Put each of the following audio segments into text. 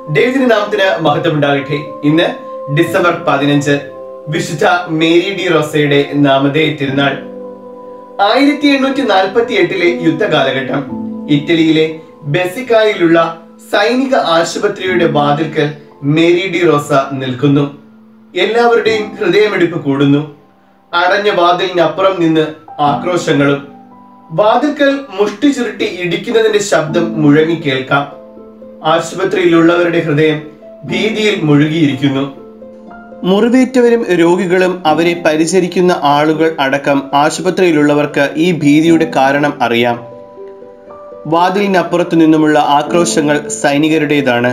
ദൈവത്തിന്റെ നാമത്തിന് മഹത്വം ഉണ്ടാകട്ടെ ഇന്ന് ഡിസംബർ പതിനഞ്ച് വിശുദ്ധ മേരി ഡി റോസയുടെ നാമധേയ തിരുനാൾ ആയിരത്തി എണ്ണൂറ്റി നാൽപ്പത്തി എട്ടിലെ യുദ്ധകാലഘട്ടം ഇറ്റലിയിലെ ബെസിക്കായിലുള്ള സൈനിക ആശുപത്രിയുടെ വാതിൽക്കൽ മേരി ഡി റോസ നിൽക്കുന്നു എല്ലാവരുടെയും ഹൃദയമിടിപ്പ് കൂടുന്നു അടഞ്ഞ വാതിലിനപ്പുറം നിന്ന് ആക്രോശങ്ങളും വാതിൽക്കൽ മുഷ്ടി ചുരുട്ടി ഇടിക്കുന്നതിന്റെ ശബ്ദം മുഴങ്ങി കേൾക്കാം ആശുപത്രിയിലുള്ളവരുടെ ഹൃദയം ഭീതിയിൽ മുഴുകിയിരിക്കുന്നു മുറിവേറ്റവരും രോഗികളും അവരെ പരിചരിക്കുന്ന ആളുകൾ അടക്കം ആശുപത്രിയിലുള്ളവർക്ക് ഈ ഭീതിയുടെ കാരണം അറിയാം വാതിലിനപ്പുറത്തു നിന്നുമുള്ള ആക്രോശങ്ങൾ സൈനികരുടേതാണ്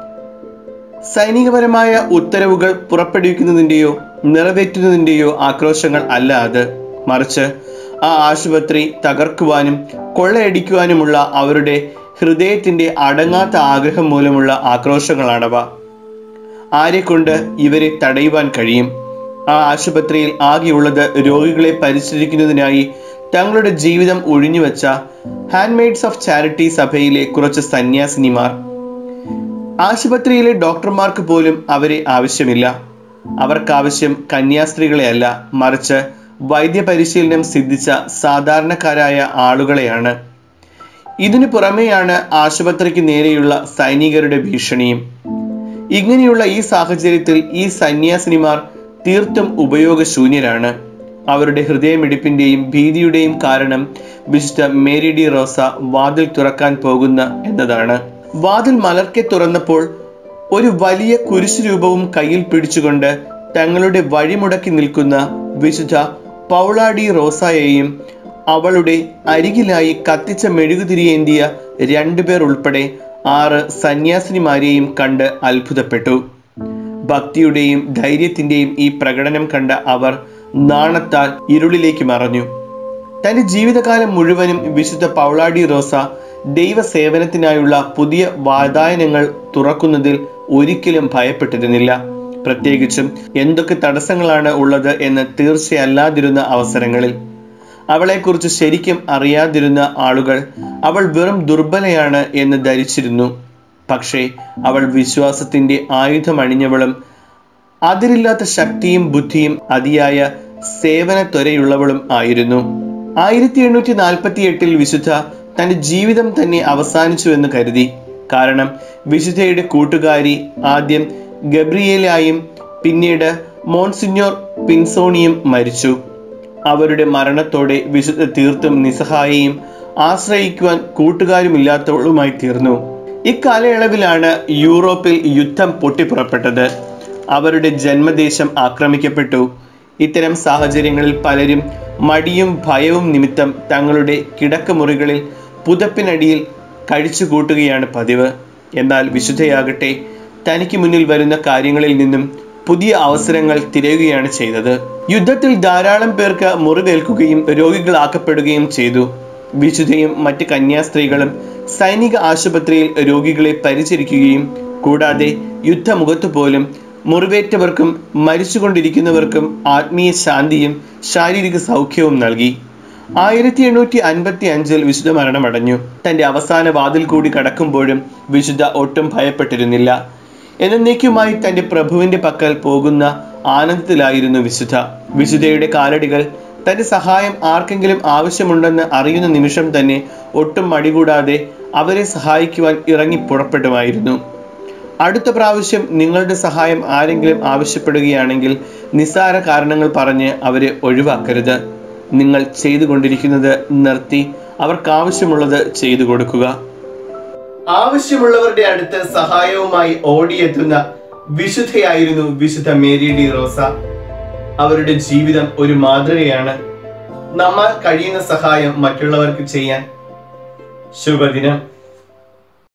സൈനികപരമായ ഉത്തരവുകൾ പുറപ്പെടുവിക്കുന്നതിന്റെയോ നിറവേറ്റുന്നതിന്റെയോ ആക്രോശങ്ങൾ അല്ല അത് മറിച്ച് ആ ആശുപത്രി തകർക്കുവാനും കൊള്ളയടിക്കുവാനുമുള്ള അവരുടെ ഹൃദയത്തിന്റെ അടങ്ങാത്ത ആഗ്രഹം മൂലമുള്ള ആക്രോശങ്ങളാണവ ആരെക്കൊണ്ട് ഇവരെ തടയുവാൻ കഴിയും ആ ആശുപത്രിയിൽ ആകെയുള്ളത് രോഗികളെ പരിചരിക്കുന്നതിനായി തങ്ങളുടെ ജീവിതം ഒഴിഞ്ഞുവെച്ച ഹാൻഡ്മെയ്ഡ്സ് ഓഫ് ചാരിറ്റി സഭയിലെ കുറച്ച് സന്യാസിനിമാർ ആശുപത്രിയിലെ ഡോക്ടർമാർക്ക് പോലും അവരെ ആവശ്യമില്ല അവർക്കാവശ്യം കന്യാസ്ത്രീകളെയല്ല മറിച്ച് വൈദ്യപരിശീലനം സിദ്ധിച്ച സാധാരണക്കാരായ ആളുകളെയാണ് ഇതിനു പുറമെയാണ് ആശുപത്രിക്ക് നേരെയുള്ള സൈനികരുടെ ഭീഷണിയും ഇങ്ങനെയുള്ള ഈ സാഹചര്യത്തിൽ ഈ സന്യാസിനിമാർ തീർത്തും ഉപയോഗശൂന്യരാണ് അവരുടെ ഹൃദയമിടിപ്പിന്റെയും ഭീതിയുടെയും കാരണം വിശുദ്ധ മേരി ഡി റോസ വാതിൽ തുറക്കാൻ പോകുന്ന എന്നതാണ് വാതിൽ മലർക്കെ തുറന്നപ്പോൾ ഒരു വലിയ കുരിശു രൂപവും കയ്യിൽ പിടിച്ചുകൊണ്ട് തങ്ങളുടെ വഴിമുടക്കി നിൽക്കുന്ന വിശുദ്ധ പൗളാഡി റോസായെയും അവളുടെ അരികിലായി കത്തിച്ച മെഴുകുതിരിയേന്തിയ രണ്ടുപേർ ഉൾപ്പെടെ ആറ് സന്യാസിനിമാരെയും കണ്ട് അത്ഭുതപ്പെട്ടു ഭക്തിയുടെയും ധൈര്യത്തിന്റെയും ഈ പ്രകടനം കണ്ട അവർ നാണത്താൽ ഇരുളിലേക്ക് മറഞ്ഞു തന്റെ ജീവിതകാലം മുഴുവനും വിശുദ്ധ പൗളാഡി റോസ ദൈവസേവനത്തിനായുള്ള പുതിയ വാതായനങ്ങൾ തുറക്കുന്നതിൽ ഒരിക്കലും ഭയപ്പെട്ടിരുന്നില്ല പ്രത്യേകിച്ചും എന്തൊക്കെ തടസ്സങ്ങളാണ് ഉള്ളത് എന്ന് തീർച്ചയല്ലാതിരുന്ന അവസരങ്ങളിൽ അവളെക്കുറിച്ച് ശരിക്കും അറിയാതിരുന്ന ആളുകൾ അവൾ വെറും ദുർബലയാണ് എന്ന് ധരിച്ചിരുന്നു പക്ഷേ അവൾ വിശ്വാസത്തിന്റെ ആയുധമണിഞ്ഞവളും അതിരില്ലാത്ത ശക്തിയും ബുദ്ധിയും അതിയായ സേവന ത്വരയുള്ളവളും ആയിരുന്നു ആയിരത്തി എണ്ണൂറ്റി നാൽപ്പത്തി എട്ടിൽ വിശുദ്ധ തന്റെ ജീവിതം തന്നെ അവസാനിച്ചു എന്ന് കരുതി കാരണം വിശുദ്ധയുടെ കൂട്ടുകാരി ആദ്യം ഗബ്രിയേലായും പിന്നീട് മോൺസിഞ്ഞോർ പിൻസോണിയും മരിച്ചു അവരുടെ മരണത്തോടെ വിശുദ്ധ തീർത്തും നിസ്സഹായയും ആശ്രയിക്കുവാൻ കൂട്ടുകാരുമില്ലാത്തവളുമായി തീർന്നു ഇക്കാലയളവിലാണ് യൂറോപ്പിൽ യുദ്ധം പൊട്ടിപ്പുറപ്പെട്ടത് അവരുടെ ജന്മദേശം ആക്രമിക്കപ്പെട്ടു ഇത്തരം സാഹചര്യങ്ങളിൽ പലരും മടിയും ഭയവും നിമിത്തം തങ്ങളുടെ കിടക്കമുറികളിൽ പുതപ്പിനടിയിൽ കഴിച്ചുകൂട്ടുകയാണ് പതിവ് എന്നാൽ വിശുദ്ധയാകട്ടെ തനിക്ക് മുന്നിൽ വരുന്ന കാര്യങ്ങളിൽ നിന്നും പുതിയ അവസരങ്ങൾ തിരയുകയാണ് ചെയ്തത് യുദ്ധത്തിൽ ധാരാളം പേർക്ക് മുറിവേൽക്കുകയും രോഗികളാക്കപ്പെടുകയും ചെയ്തു വിശുദ്ധയും മറ്റ് കന്യാസ്ത്രീകളും സൈനിക ആശുപത്രിയിൽ രോഗികളെ പരിചരിക്കുകയും കൂടാതെ യുദ്ധമുഖത്ത് പോലും മുറിവേറ്റവർക്കും മരിച്ചുകൊണ്ടിരിക്കുന്നവർക്കും ആത്മീയ ശാന്തിയും ശാരീരിക സൗഖ്യവും നൽകി ആയിരത്തി എണ്ണൂറ്റി അൻപത്തി അഞ്ചിൽ വിശുദ്ധ മരണമടഞ്ഞു തന്റെ അവസാന വാതിൽ കൂടി കടക്കുമ്പോഴും വിശുദ്ധ ഒട്ടും ഭയപ്പെട്ടിരുന്നില്ല എന്നേക്കുമായി തന്റെ പ്രഭുവിന്റെ പക്കൽ പോകുന്ന ആനന്ദത്തിലായിരുന്നു വിശുദ്ധ വിശുദ്ധയുടെ കാലടികൾ തന്റെ സഹായം ആർക്കെങ്കിലും ആവശ്യമുണ്ടെന്ന് അറിയുന്ന നിമിഷം തന്നെ ഒട്ടും മടികൂടാതെ അവരെ സഹായിക്കുവാൻ ഇറങ്ങി പുറപ്പെടുമായിരുന്നു അടുത്ത പ്രാവശ്യം നിങ്ങളുടെ സഹായം ആരെങ്കിലും ആവശ്യപ്പെടുകയാണെങ്കിൽ നിസ്സാര കാരണങ്ങൾ പറഞ്ഞ് അവരെ ഒഴിവാക്കരുത് നിങ്ങൾ ചെയ്തുകൊണ്ടിരിക്കുന്നത് നിർത്തി അവർക്ക് ആവശ്യമുള്ളത് ചെയ്തു കൊടുക്കുക ആവശ്യമുള്ളവരുടെ അടുത്ത് സഹായവുമായി ഓടിയെത്തുന്ന വിശുദ്ധയായിരുന്നു വിശുദ്ധ മേരി ഡി റോസ അവരുടെ ജീവിതം ഒരു മാതൃകയാണ് നമ്മൾ കഴിയുന്ന സഹായം മറ്റുള്ളവർക്ക് ചെയ്യാൻ ശുഭദിനം